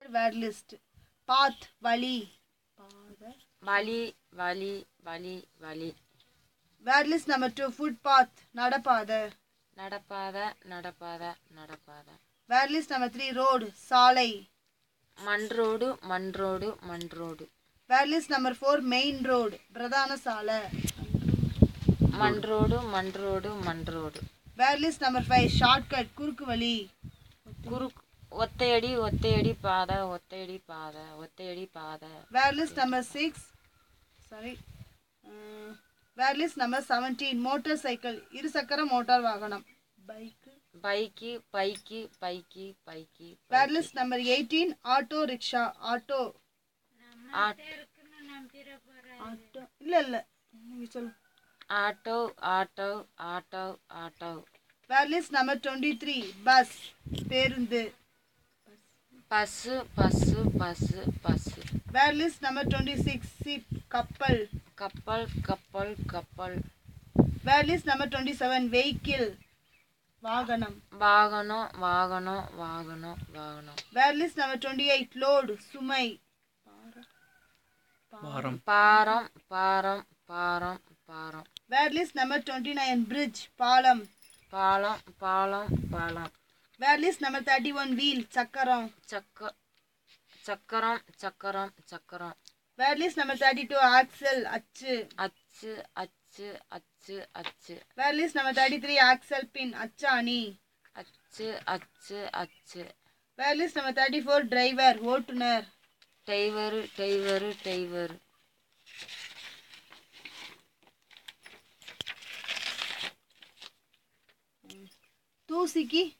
word list பாத் வழி பாத வழி வழி வழி வழி word list number two footpath நடப்பாதை நடப்பாத நடப்பாத நடப்பாத word list number three road சாலை மண்ரோடு மண்ரோடு மண்ரோடு word list number four main road பிரதான சாலை மண்ரோடு மண்ரோடு மண்ரோடு word list number five shortcut குறுக்கு வழி குறு ஒத்தையடி ஒத்தையடி பாதை ஒத்தையடி பாதை ஒத்தையடி பாதை word list number six sorry word list number seventeen motorcycle இருசக்கர மோட்டார் வாகனம் bike bike bike bike bike word list number eighteen auto rickshaw auto ஆட்- ஆட்டோ இல்லை இல்லை நீங்கள் சொல்லு auto auto auto auto word list number twenty three bus பேருந்து bus bus bus bus word list number twenty six ship கப்பல் கப்பல் கப்பல் கப்பல் word list number twenty seven vehicle வாகனம் வாகனம் வாகனம் வாகனம் வாகனம் word list number twenty eight load சுமை பாரம் பாரம் பாரம் பாரம் பாரம் word list number twenty nine bridge பாலம் பாலம் பாலம் பாலம் word list number thirty one wheel சக்கரம் சக்க சக்கரம் சக்கரம் சக்கரம் word list number thirty two axle அச்சு அச்சு அச்சு அச்சு அச்சு word list number thirty three axle pin அச்சாணி அச்சு அச்சு அச்சு word list number thirty four driver ஓட்டுநர் டெய்வரு டெய்வரு டெய்வரு தூசிக்கு